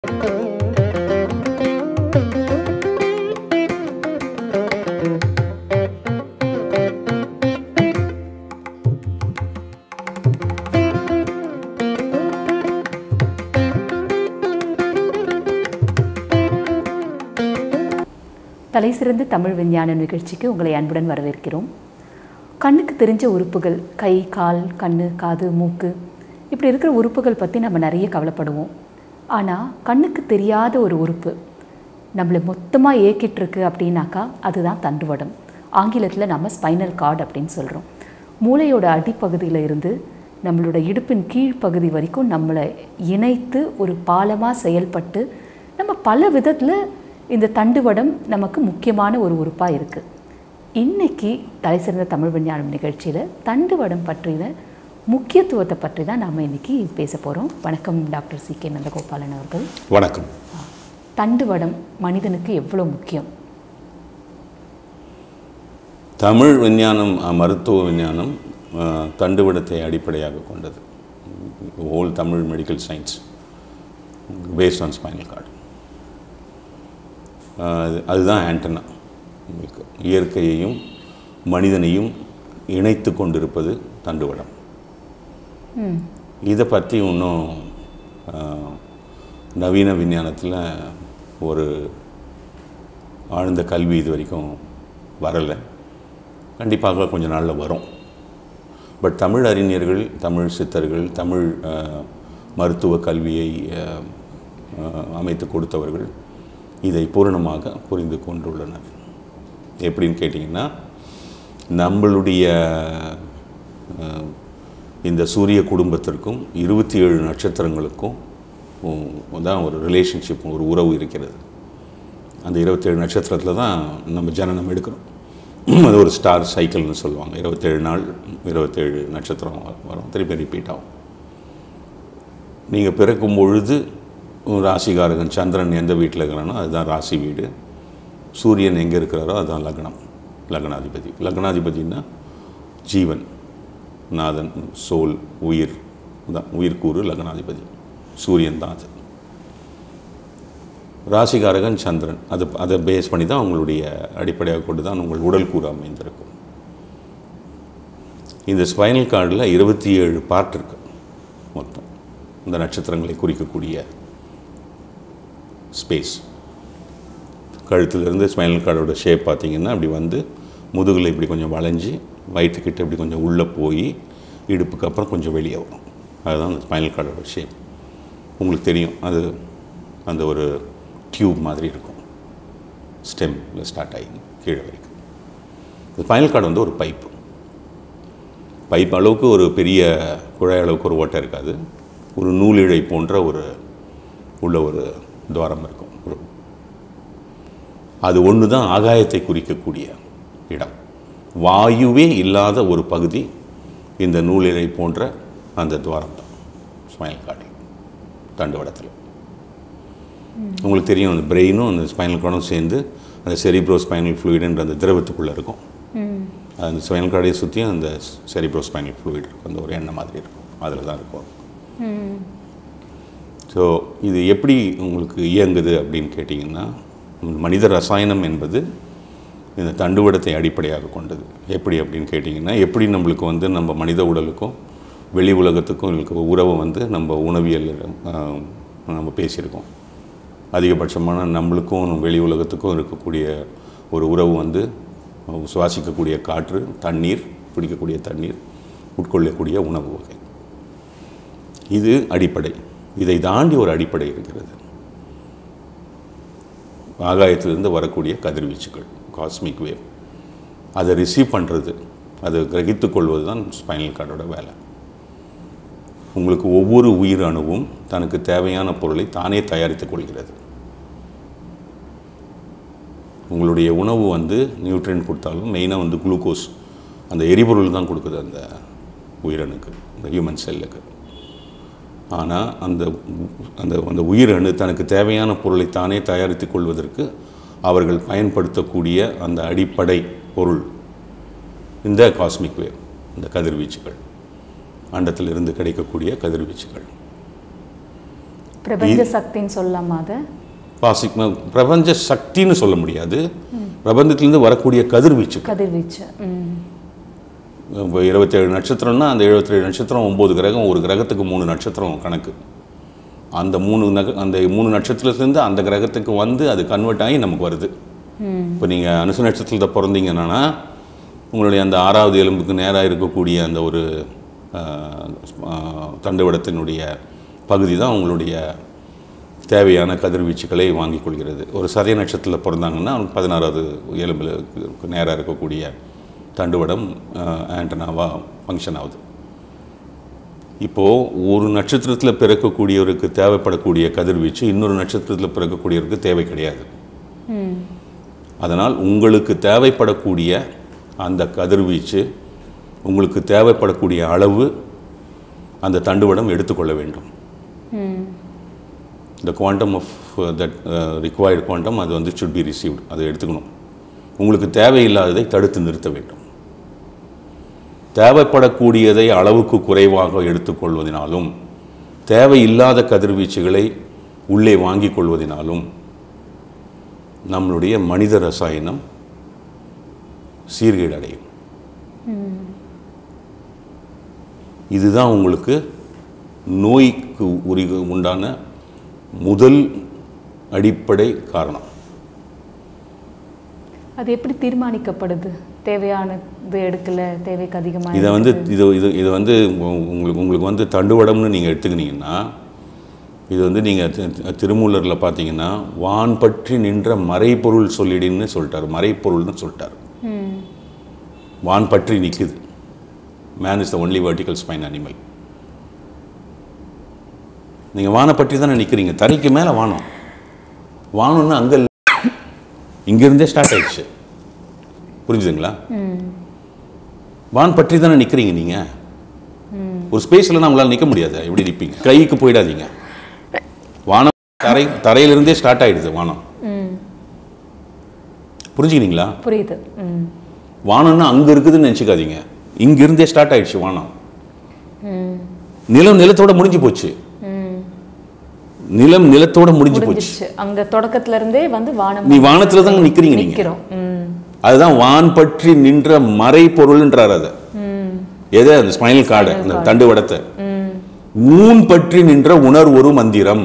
தலைசிறந்த தமிழ் விஞ்ஞான நிகழ்ச்சிக்கு உங்களை அன்புடன் வரவேற்கிறோம் கண்ணுக்கு தெரிஞ்ச உறுப்புகள் கை கால் கண்ணு காது மூக்கு இப்படி இருக்கிற உறுப்புகள் பற்றி நம்ம நிறைய கவலைப்படுவோம் ஆனால் கண்ணுக்கு தெரியாத ஒரு உறுப்பு நம்மளை மொத்தமாக இயக்கிட்டு இருக்கு அப்படின்னாக்கா அதுதான் தண்டுவடம் ஆங்கிலத்தில் நம்ம ஸ்பைனல் கார்டு அப்படின்னு சொல்கிறோம் மூளையோட அடிப்பகுதியில் இருந்து நம்மளோட இடுப்பின் கீழ்ப்பகுதி வரைக்கும் நம்மளை இணைத்து ஒரு பாலமாக செயல்பட்டு நம்ம பல விதத்தில் இந்த தண்டுவடம் நமக்கு முக்கியமான ஒரு உறுப்பாக இருக்குது இன்னைக்கு தலைசிறந்த தமிழ் விஞ்ஞானம் நிகழ்ச்சியில் தண்டுவடம் பற்றின முக்கியத்துவத்தை பற்றி தான் நாம் இன்னைக்கு பேச போகிறோம் வணக்கம் டாக்டர் சி கே நந்தகோபாலன் அவர்கள் வணக்கம் தண்டுவடம் மனிதனுக்கு எவ்வளோ முக்கியம் தமிழ் விஞ்ஞானம் அஹ், மருத்துவ விஞ்ஞானம் அஹ், தண்டுவடத்தை அடிப்படையாக கொண்டது all Tamil medical science based on spinal cord அதுதான் ஆண்டனா உங்களுக்கு இயற்கையையும் மனிதனையும் இணைத்து கொண்டிருப்பது தண்டுவடம் ம் இதை பற்றி இன்னும் அஹ், நவீன விஞ்ஞானத்தில் ஒரு ஆழ்ந்த கல்வி இது வரைக்கும் வரலை கண்டிப்பாக கொஞ்ச நாளில் வரும் பட் தமிழ் அறிஞர்கள் தமிழ் சித்தர்கள் தமிழ் அஹ், மருத்துவ கல்வியை அஹ், அஹ், அமைத்து கொடுத்தவர்கள் இதை பூரணமாக புரிந்து கொண்டுள்ளனர் எப்படின்னு கேட்டிங்கன்னா நம்மளுடைய அஹ், இந்த சூரிய குடும்பத்திற்கும் இருபத்தி ஏழு நட்சத்திரங்களுக்கும் உம், தான் ஒரு ரிலேஷன்ஷிப் ஒரு உறவு இருக்கிறது அந்த இருபத்தேழு நட்சத்திரத்தில் தான் நம்ம ஜனனம் எடுக்கிறோம் அது ஒரு ஸ்டார் சைக்கிள்னு சொல்லுவாங்க இருபத்தேழு நாள் இருபத்தேழு நட்சத்திரம் வ- வரும் திருப்பி ரிப்பீட் ஆகும் நீங்கள் பிறக்கும் பொழுது உங்க ராசிகாரகன் சந்திரன் எந்த வீட்டில் இருக்கிறானோ அதுதான் ராசி வீடு சூரியன் எங்கே இருக்கிறாரோ அதுதான் லக்னம் லக்னாதிபதி லக்னாதிபதினா ஜீவன் நாதன் சோல் உயிர் தான் உயிர்க்கூறு லக்னாதிபதி சூரியன் தான் அது ராசிகாரகன் சந்திரன் அது அதை பேஸ் பண்ணி தான் உங்களுடைய அடிப்படையாக கொண்டு தான் உங்கள் உடல் கூறு அமைந்திருக்கும் இந்த ஸ்பைனல் கார்டில் இருபத்தி ஏழு பார்ட் இருக்கு மொத்தம் இந்த நட்சத்திரங்களை குறிக்கக்கூடிய ஸ்பேஸ் கழுத்துலேருந்து ஸ்பைனல் கார்டோட ஷேப் பார்த்தீங்கன்னா அப்படி வந்து முதுகில் இப்படி கொஞ்சம் வளைஞ்சி வயிற்றுக்கிட்ட இப்படி கொஞ்சம் உள்ளே போய் இடுப்புக்கு அப்புறம் கொஞ்சம் வெளியே வரும் அதுதான் அந்த ஸ்பைனல் கார்டோட ஷேப் உங்களுக்கு தெரியும் அது அந்த ஒரு டியூப் மாதிரி இருக்கும் ஸ்டெம்மில் ஸ்டார்ட் ஆகி கீழே வரைக்கும் இந்த ஸ்பைனல் கார்டு வந்து ஒரு பைப்பு பைப் அளவுக்கு ஒரு பெரிய குழாய் அளவுக்கு ஒரு ஓட்டை இருக்காது ஒரு நூலிழை போன்ற ஒரு உள்ள ஒரு துவாரம் இருக்கும் ஒரு அது ஒன்று தான் ஆகாயத்தை குறிக்கக்கூடிய இடம் வாயுவே இல்லாத ஒரு பகுதி இந்த நூலிழை போன்ற அந்த துவாரம் தான் ஸ்மைல் கார்டில் தண்டுவடத்தில் உங்களுக்கு தெரியும் அந்த பிரெயினும் அந்த ஸ்பைனல் கார்டும் சேர்ந்து அந்த செரிப்ரோ ஸ்பைனல் ஃப்ளூயிடுன்ற அந்த திரவத்துக்குள்ளே இருக்கும் ம் அந்த ஸ்பைனல் கார்டை சுற்றியும் அந்த செரிப்ரோ ஸ்பைனல் ஃப்ளூயிட் இருக்கும் அந்த ஒரு எண்ணெய் மாதிரி இருக்கும் அதில் தான் இருக்கும் ம் ஸோ இது எப்படி உங்களுக்கு இயங்குது அப்படின்னு கேட்டிங்கன்னா மனித ரசாயனம் என்பது இந்த தண்டுவடத்தை அடிப்படையாக கொண்டது எப்படி அப்படின்னு கேட்டிங்கன்னா எப்படி நம்மளுக்கு வந்து நம்ம மனித உடலுக்கும் வெளி உலகத்துக்கும் இருக்க உறவை வந்து நம்ம உணவியல் ஆஹ், நம்ம பேசியிருக்கோம் அதிகபட்சமான நம்மளுக்கும் வெளி உலகத்துக்கும் இருக்கக்கூடிய ஒரு உறவு வந்து சுவாசிக்கக்கூடிய காற்று தண்ணீர் குடிக்கக்கூடிய தண்ணீர் உட்கொள்ளக்கூடிய உணவு வகை இது அடிப்படை இதை தாண்டி ஒரு அடிப்படை இருக்கிறது ஆகாயத்திலிருந்து வரக்கூடிய கதிர்வீச்சுகள் காஸ்மிக் வேவ் அதை ரிசீவ் பண்ணுறது அதை கிரகித்துக் கொள்வது தான் ஸ்பைனல் கார்டோட வேலை உங்களுக்கு ஒவ்வொரு உயிர் அணுவும் தனக்கு தேவையான பொருளை தானே தயாரித்துக் கொள்கிறது உங்களுடைய உணவு வந்து நியூட்ரியன் கொடுத்தாலும் மெயினாக வந்து குளுக்கோஸ் அந்த எரிபொருள் தான் கொடுக்குது அந்த உயிரணுக்கு இந்த ஹியூமன் செல்லுக்கு ஆனால் அந்த அந்த அந்த உயிரணு தனக்கு தேவையான பொருளை தானே தயாரித்துக் கொள்வதற்கு அவர்கள் பயன்படுத்தக்கூடிய அந்த அடிப்படை பொருள் இந்த காஸ்மிக் வேவ் இந்த கதிர்வீச்சுகள் அண்டத்திலிருந்து கிடைக்கக்கூடிய கதிர்வீச்சுகள் பிரபஞ்ச சக்தின்னு சொல்லலாமா அதை பாசி பிரபஞ்ச சக்தின்னு சொல்ல முடியாது பிரபஞ்சத்திலேருந்து வரக்கூடிய கதிர்வீச்சு கதிர்வீச்சு ம் இப்போ இருபத்தேழு நட்சத்திரம்னா அந்த எழுபத்தேழு நட்சத்திரம் ஒம்பது கிரகம் ஒரு கிரகத்துக்கு மூணு நட்சத்திரம் கணக்கு அந்த மூணு நக அந்த மூணு நட்சத்திரத்துலேருந்து அந்த கிரகத்துக்கு வந்து அது கன்வெர்ட் ஆகி நமக்கு வருது இப்போ நீங்கள் அனுச நட்சத்திரத்தில் பிறந்தீங்கன்னா உங்களுடைய அந்த ஆறாவது எலும்புக்கு நேராக இருக்கக்கூடிய அந்த ஒரு ஆஹ், ஆஹ், தண்டுவடத்தினுடைய பகுதி தான் உங்களுடைய தேவையான கதிர்வீச்சுகளை வாங்கிக் கொள்கிறது ஒரு சதய நட்சத்திரத்தில் பிறந்தாங்கன்னா அவனுக்கு பதினாறாவது எலும்பில் நேராக இருக்கக்கூடிய தண்டுவடம் ஆண்டனாவாக ஃபங்க்ஷன் ஆகுது இப்போது ஒரு நட்சத்திரத்தில் பிறக்கக்கூடியவருக்கு தேவைப்படக்கூடிய கதிர்வீச்சு இன்னொரு நட்சத்திரத்தில் பிறக்கக்கூடியவருக்கு தேவை கிடையாது ம் அதனால் உங்களுக்கு தேவைப்படக்கூடிய அந்த கதிர்வீச்சு உங்களுக்கு தேவைப்படக்கூடிய அளவு அந்த தண்டுவடம் எடுத்துக்கொள்ள வேண்டும் ம் இந்த quantum of that required quantum அது வந்து should be received அதை எடுத்துக்கணும் உங்களுக்கு தேவையில்லாததை தடுத்து நிறுத்த வேண்டும் தேவைப்படக்கூடியதை அளவுக்கு குறைவாக எடுத்துக்கொள்வதினாலும் தேவையில்லாத கதிர்வீச்சுகளை உள்ளே வாங்கிக் கொள்வதினாலும் நம்மளுடைய மனித ரசாயனம் சீர்கேடு அடையும் இதுதான் உங்களுக்கு நோய்க்கு உரி உண்டான முதல் அடிப்படை காரணம் அது எப்படி தீர்மானிக்கப்படுது தேவையானது எடுக்கல தேவைக்கு அதிகமாக இதை வந்து இது இது இது வந்து உ- உங்களுக்கு உங்களுக்கு வந்து தண்டுவடம்னு நீங்கள் எடுத்துக்கினீங்கன்னா இது வந்து நீங்கள் திருமூலரில் பார்த்தீங்கன்னா வான் பற்றி நின்ற மறைபொருள் சொல்லிடின்னு சொல்லிட்டார் மறைப்பொருள்னு சொல்லிட்டார் ம் வான் பற்றி நிற்குது man is the only vertical spine animal நீங்கள் வானை பற்றி தானே நிற்கிறீங்க தரைக்கு மேலே வானம் வானம்னா அங்கே இல்லை இங்கேருந்தே ஸ்டார்ட் ஆயிடுச்சு புரிஞ்சுதுங்களா ம் வான் பற்றி தானே நிற்கிறீங்க நீங்கள் ஒரு ஸ்பேஸில் நம்மளால் நிற்க முடியாது எப்படி நிற்பீங்க கைக்கு போயிடாதீங்க வானம் தரை தரையிலிருந்தே ஸ்டார்ட் ஆயிடுது வானம் ம் புரிஞ்சுக்கிறீங்களா புரியுது ம் வானம்னா அங்கே இருக்குதுன்னு நினச்சிக்காதீங்க இங்கிருந்தே ஸ்டார்ட் ஆயிடுச்சு வானம் ம் நிலம் நிலத்தோட முடிஞ்சு போச்சு ம் நிலம் நிலத்தோட முடிஞ்சு போச்சு முடிஞ்சிருச்சு அங்க தொடக்கத்துல இருந்தே வந்து வானம் நீ வானத்துல தான் நிக்கிறீங்க நீங்க நிக்கிறோம் ம் அதுதான் வான் பற்றி நின்ற மறை பொருள்ன்றார் அதை ம் எதை அந்த ஸ்பைனல் கார்டு அந்த தண்டுவடத்தை ம் ஊன் பற்றி நின்ற உணர் ஒரு மந்திரம்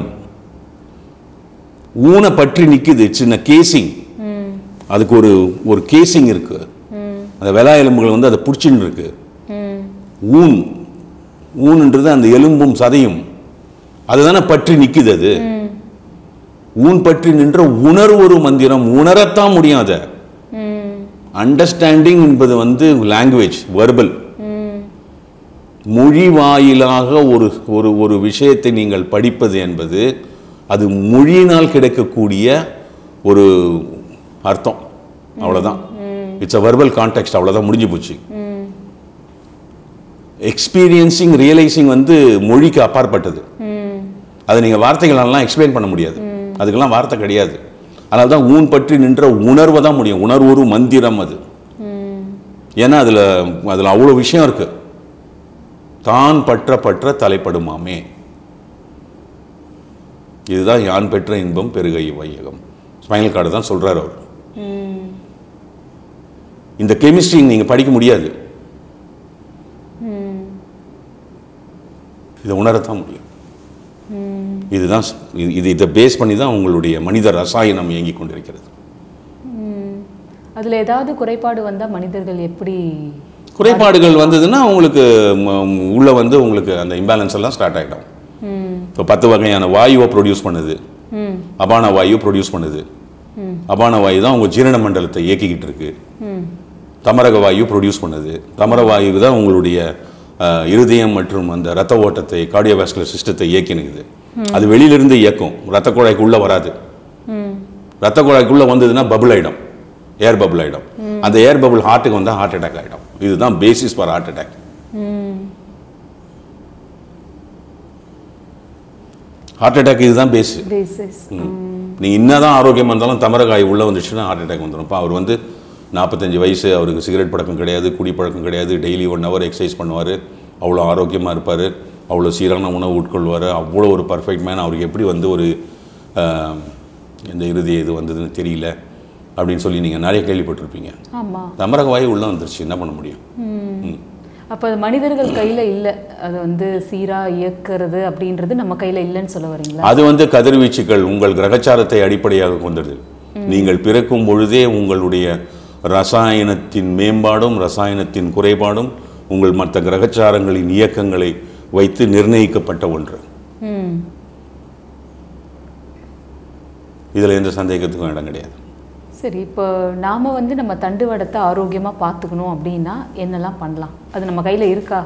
ஊனை பற்றி நிக்குது சின்ன கேசிங் ம் அதுக்கு ஒரு ஒரு கேசிங் இருக்கு ம் அந்த வெலா எலும்புகள் வந்து அதை பிடிச்சின்னு இருக்கு ம் ஊன் ஊன்ன்றது அந்த எலும்பும் சதையும் அதுதானே பற்றி நிக்குது அது ம் ஊன் பற்றி நின்ற உணர்வு ஒரு மந்திரம் உணரத்தான் முடியும் அதை ம் அண்டர்ஸ்டாண்டிங் என்பது வந்து லாங்குவேஜ் வெர்பல் ம் மொழி வாயிலாக ஒரு ஒரு ஒரு விஷயத்தை நீங்கள் படிப்பது என்பது அது மொழியினால் கிடைக்கக்கூடிய ஒரு அர்த்தம் அவ்வளோதான் இட்ஸ் அ வெர்பல் கான்டெக்ட் அவ்வளோதான் முடிஞ்சு போச்சு ம் எக்ஸ்பீரியன்சிங் ரியலைசிங் வந்து மொழிக்கு அப்பாற்பட்டது ம் அதை நீங்கள் வார்த்தைகளெல்லாம் எக்ஸ்பிளைன் பண்ண முடியாது அதுக்கெல்லாம் வார்த்தை கிடையாது அதனால தான் ஊன் பற்றி நின்ற உணர்வை தான் முடியும் உணர்வு ஒரு மந்திரம் அது ம் ஏன்னா அதில் அதில் அவ்வளோ விஷயம் இருக்கு தான் பற்ற பற்ற தலைப்படுமாமே இதுதான் யான் பெற்ற இன்பம் பெருகை வையகம் ஸ்பைனல் கார்டு தான் சொல்றாரு அவர் ம் இந்த கெமிஸ்ட்ரி நீங்கள் படிக்க முடியாது ம் இதை உணரத்தான் முடியும் ம் இதுதான் ஸ்- இது- இது இதை பேஸ் பண்ணி தான் உங்களுடைய மனித ரசாயனம் இயங்கிக் கொண்டிருக்கிறது ம் அதுல ஏதாவது குறைபாடு வந்தா மனிதர்கள் எப்படி குறைபாடுகள் வந்ததுன்னா உங்களுக்கு ம- உள்ள வந்து உங்களுக்கு அந்த இம்பேலன்ஸ் எல்லாம் ஸ்டார்ட் ஆகிடும் ம் இப்போ பத்து வகையான வாயுவை ப்ரொடியூஸ் பண்ணுது ம் அபான வாயு ப்ரொடியூஸ் பண்ணுது ம் அபான வாயு தான் உங்கள் ஜீரண மண்டலத்தை இயக்கிக்கிட்டு இருக்கு ம் தமரக வாயு ப்ரொடியூஸ் பண்ணுது தமர வாயு தான் உங்களுடைய அஹ், இருதயம் மற்றும் அந்த ரத்த ஓட்டத்தை கார்டியோவாஸ்குலர் சிஸ்டத்தை இயக்கினுக்குது அது வெளியிலிருந்து இயக்கும் ரத்த குழாய்க்கு உள்ள வராது ம் ரத்த குழாய்க்குள்ள வந்ததுன்னா பபுள் ஆயிடும் ஏர் பபுள் ஆயிடும் அந்த ஏர் பபுள் ஹார்ட்டுக்கு வந்தால் ஹார்ட் அட்டாக் ஆயிடும் இதுதான் பேசிஸ் ஃபார் ஹார்ட் அட்டாக் ம் ஹார்ட் அட்டாக் இதுதான் பேஸ் பேசிஸ் நீ என்னதான் ஆரோக்கியமாக இருந்தாலும் தமரகாய் உள்ளே வந்துச்சுன்னா ஹார்ட் அட்டாக் வந்துடும் இப்போ அவர் வந்து நாற்பத்தஞ்சு வயசு அவருக்கு சிகரெட் பழக்கம் கிடையாது குடி பழக்கம் கிடையாது டெய்லி ஒன் ஹவர் எக்ஸசைஸ் பண்ணுவார் அவ்வளோ ஆரோக்கியமாக இருப்பார் அவ்வளோ சீரான உணவு உட்கொள்வார் அவ்வளோ ஒரு பர்ஃபெக்ட் மேன் அவருக்கு எப்படி வந்து ஒரு ஆஹ், இந்த இறுதி இது வந்ததுன்னு தெரியல அப்படின்னு சொல்லி நீங்கள் நிறைய கேள்விப்பட்டிருப்பீங்க ஆமாம் தமரக வாயு உள்ளே வந்துருச்சு என்ன பண்ண முடியும் ம். அப்போ அது மனிதர்கள் கையில் இல்லை அது வந்து சீராக இயக்கிறது அப்படின்றது நம்ம கையில் இல்லைன்னு சொல்ல வரீங்களா அது வந்து கதிர்வீச்சுகள் உங்கள் கிரகச்சாரத்தை அடிப்படையாக கொண்டது நீங்கள் பிறக்கும் பொழுதே உங்களுடைய ரசாயனத்தின் மேம்பாடும் ரசாயனத்தின் குறைபாடும் உங்கள் மற்ற கிரகச்சாரங்களின் இயக்கங்களை வைத்து நிர்ணயிக்கப்பட்ட ஒன்று ம் இதில் எந்த சந்தேகத்துக்கும் இடம் கிடையாது சரி இப்போ நாம் வந்து நம்ம தண்டுவடத்தை ஆரோக்கியமாக பார்த்துக்கணும் அப்படின்னா என்னெல்லாம் பண்ணலாம் அது நம்ம கையில் இருக்கா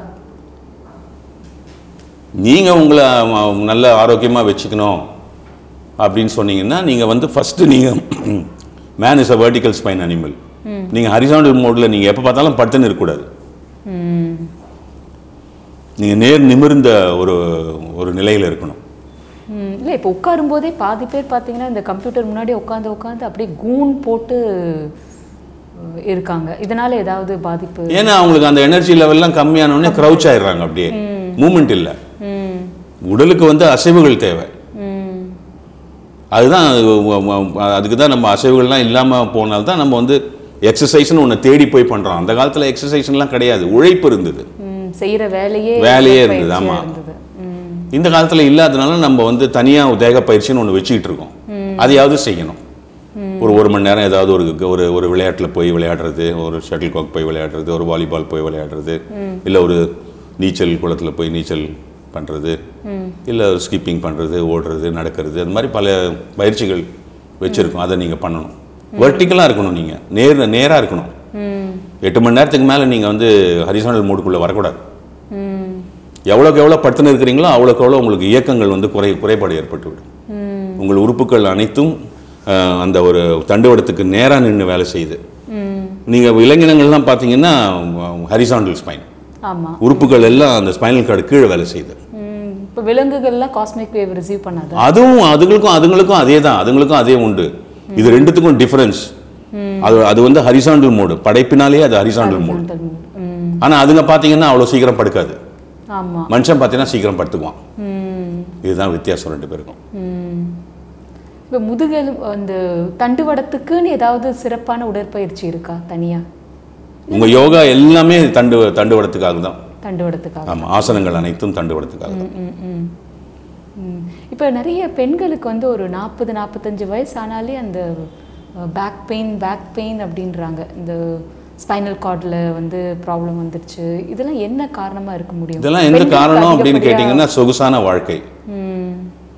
நீங்கள் உங்களை ம- நல்ல ஆரோக்கியமாக வச்சுக்கணும் அப்படின்னு சொன்னீங்கன்னா நீங்கள் வந்து ஃபஸ்ட்டு நீங்கள் man is a vertical spine animal நீங்கள் ஹரிசாண்டல் மோடில் நீங்கள் எப்போ பார்த்தாலும் படுத்துன்னு இருக்கக்கூடாது ம் நீங்கள் நேர் நிமிர்ந்த ஒரு ஒரு நிலையில் இருக்கணும் ம், இல்லை இப்போ உட்காரும்போதே பாதி பேர் பார்த்தீங்கன்னா இந்த கம்ப்யூட்டர் முன்னாடி உட்காந்து உட்காந்து அப்படியே கூன் போட்டு அஹ், இருக்காங்க இதனால ஏதாவது பாதிப்பு ஏன்னா அவங்களுக்கு அந்த எனர்ஜி லெவல்லாம் கம்மியானோடனே க்ரௌச் ஆயிடுறாங்க அப்படியே மூமெண்ட் இல்லை ம் உடலுக்கு வந்து அசைவுகள் தேவை ம் அதுதான் அது- அதுக்கு தான் நம்ம அசைவுகள்லாம் இல்லாமல் போனால்தான் நம்ம வந்து எக்ஸசைஸ்னு ஒன்று தேடி போய் பண்ணுறோம் அந்த காலத்தில் எக்ஸசைஸ்லாம் கிடையாது உழைப்பு இருந்தது ம் செய்கிற வேலையே வேலையே உடற்பயிற்சியா இருந்தது, ஆமா. இருந்தது ம் இந்த காலத்தில் இல்லாதனால நம்ம வந்து தனியாக தேக பயிற்சின்னு ஒன்று வச்சுக்கிட்டு இருக்கோம் அதையாவது செய்யணும் ஒரு ஒரு மணி நேரம் ஏதாவது ஒரு ஒரு ஒரு விளையாட்டில் போய் விளையாடுறது ஒரு ஷட்டில் காக் போய் விளையாடுறது ஒரு வாலிபால் போய் விளையாடுறது இல்லை ஒரு நீச்சல் குளத்தில் போய் நீச்சல் பண்ணுறது இல்லை ஒரு ஸ்கிப்பிங் பண்ணுறது ஓடுறது நடக்கிறது அந்த மாதிரி பல பயிற்சிகள் வச்சுருக்கோம் அதை நீங்கள் பண்ணணும் வெர்டிக்கலாக இருக்கணும் நீங்கள் நேர் நேராக இருக்கணும் ம் எட்டு மணி நேரத்துக்கு மேலே நீங்கள் வந்து ஹரிசானல் மூடுக்குள்ளே வரக்கூடாது ம் எவ்வளோக்கு எவ்வளோ படுத்துன்னு இருக்கிறீங்களோ அவ்வளோக்கு எவ்வளோ உங்களுக்கு இயக்கங்கள் வந்து குறை குறைபாடு ஏற்பட்டுவிடும் ம் உங்கள் உறுப்புகள் அனைத்தும் அஹ், அந்த ஒரு தண்டுவடத்துக்கு நேராக நின்று வேலை செய்யுது ம் நீங்கள் விலங்கினங்கள்லாம் பார்த்தீங்கன்னா ஹரிசாண்டல் ஸ்பைன் ஆமாம் உறுப்புகள் எல்லாம் அந்த ஸ்பைனல் கார்டு கீழே வேலை செய்யுது ம் இப்போ விலங்குகள்லாம் காஸ்மிக் வேவ் ரிசீவ் பண்ணாது அதுவும் அதுங்களுக்கும் அதுங்களுக்கும் அதே தான் அதுங்களுக்கும் அதே உண்டு இது ரெண்டுத்துக்கும் டிஃபரன்ஸ் அது அது வந்து ஹரிசாண்டல் மோடு படைப்பினாலே அது ஹரிசாண்டல் மோடு ம் ஆனால் அதுங்க பார்த்தீங்கன்னா அவ்வளோ சீக்கிரம் படுக்காது ஆமாம் மனுஷன் பார்த்தீங்கன்னா சீக்கிரம் படுத்துக்குவான் ம் இதுதான் வித்தியாசம் ரெண்டு பேருக்கும் ம் இப்போ முதுகெலும் அந்த தண்டுவடத்துக்குன்னு ஏதாவது சிறப்பான உடற்பயிற்சி இருக்கா தனியாக உங்க யோகா எல்லாமே தண்டு தண்டுவடத்துக்காக தான் தண்டுவடத்துக்காக ஆமா ஆசனங்கள் அனைத்தும் தண்டுவடத்துக்காக தான் ம் ம் ம் இப்போ நிறைய பெண்களுக்கு வந்து ஒரு நாற்பது நாற்பத்தஞ்சு வயசு ஆனாலே அந்த பேக் பெயின் பேக் பெயின் அப்படின்றாங்க இந்த ஸ்பைனல் கார்டில் வந்து ப்ராப்ளம் வந்துருச்சு இதெல்லாம் என்ன காரணமாக இருக்க முடியும் இதெல்லாம் எந்த பெண்களுக்கு காரணம் அப்படின்னு அதிகப்படியா- கேட்டிங்கன்னா சொகுசான வாழ்க்கை ம்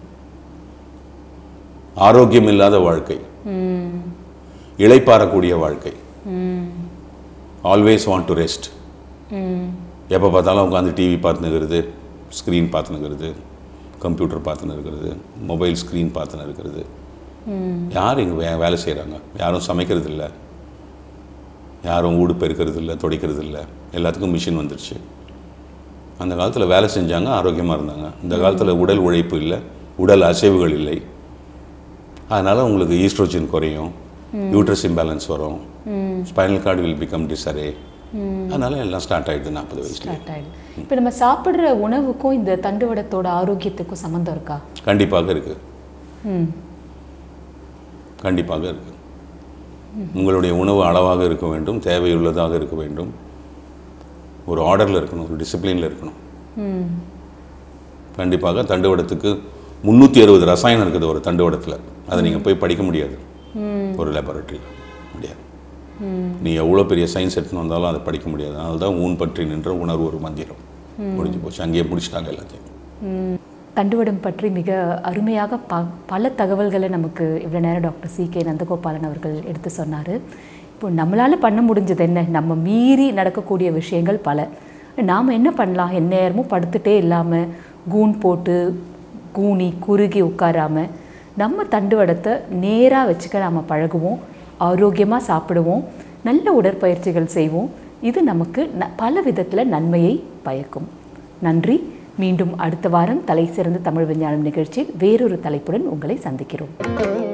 ஆரோக்கியம் இல்லாத வாழ்க்கை ம் இளைப்பாறக்கூடிய வாழ்க்கை ம் ஆல்வேஸ் வாண்ட் டு ரெஸ்ட் ம் எப்போ பார்த்தாலும் உட்காந்து டிவி பார்த்துன்னு இருக்கிறது ஸ்க்ரீன் பார்த்துன்னு இருக்கிறது கம்ப்யூட்டர் பார்த்துன்னு இருக்கிறது மொபைல் ஸ்க்ரீன் பார்த்துன்னு இருக்கிறது ம் யார் இங்கே வே வேலை செய்கிறாங்க யாரும் சமைக்கிறது இல்லை யாரும் ஊடு பெருக்கிறது இல்லை துடைக்கிறது இல்லை எல்லாத்துக்கும் மிஷின் வந்துருச்சு அந்த காலத்தில் வேலை செஞ்சாங்க ஆரோக்கியமாக இருந்தாங்க இந்த காலத்தில் உடல் உழைப்பு இல்லை உடல் அசைவுகள் இல்லை அதனால் உங்களுக்கு ஈஸ்ட்ரோஜன் குறையும் யூட்ரஸ் இம்பேலன்ஸ் வரும் ம் spinal cord will become disarray ம் அதனால் எல்லாம் ஸ்டார்ட் ஆகிடுது நாற்பது வயசுல ஸ்டார்ட் ஆயிடும் இப்போ நம்ம சாப்பிட்ற உணவுக்கும் இந்த தண்டுவடத்தோட ஆரோக்கியத்துக்கும் சம்மந்தம் இருக்கா கண்டிப்பாக இருக்குது ம் கண்டிப்பாக இருக்குது உங்களுடைய உணவு அளவாக இருக்க வேண்டும் தேவையுள்ளதாக இருக்க வேண்டும் ஒரு ஆர்டரில் இருக்கணும் ஒரு டிசிப்ளினில் இருக்கணும் ம் கண்டிப்பாக தண்டுவடத்துக்கு முந்நூற்றி அறுபது ரசாயனம் இருக்குது ஒரு தண்டுவடத்தில் அதை நீங்கள் போய் படிக்க முடியாது ம் ஒரு லேபரட்டரியில் முடியாது ம் நீ எவ்வளோ பெரிய சயின்ஸ் எடுத்துன்னு வந்தாலும் அதை படிக்க முடியாது அதனால தான் ஊன் பற்றி நின்ற உணர்வு ஒரு மந்திரம் முடிஞ்சு போச்சு அங்கேயே முடிச்சிட்டாங்க எல்லாத்தையும் ம். தண்டுவடம் பற்றி மிக அருமையாக ப பல தகவல்களை நமக்கு இவ்வளோ நேரம் டாக்டர் சி கே நந்தகோபாலன் அவர்கள் எடுத்து சொன்னார் இப்போ நம்மளால் பண்ண முடிஞ்சது என்ன நம்ம மீறி நடக்கக்கூடிய விஷயங்கள் பல நாம் என்ன பண்ணலாம் எந்நேரமும் படுத்துட்டே இல்லாமல் கூன் போட்டு கூனி குறுகி உட்காராம நம்ம தண்டுவடத்தை நேராக வச்சுக்க நாம் பழகுவோம் ஆரோக்கியமாக சாப்பிடுவோம் நல்ல உடற்பயிற்சிகள் செய்வோம் இது நமக்கு ந பல விதத்தில் நன்மையை பயக்கும் நன்றி மீண்டும் அடுத்த வாரம் தலை சிறந்த தமிழ் விஞ்ஞானம் நிகழ்ச்சியில் வேறொரு தலைப்புடன் உங்களை சந்திக்கிறோம்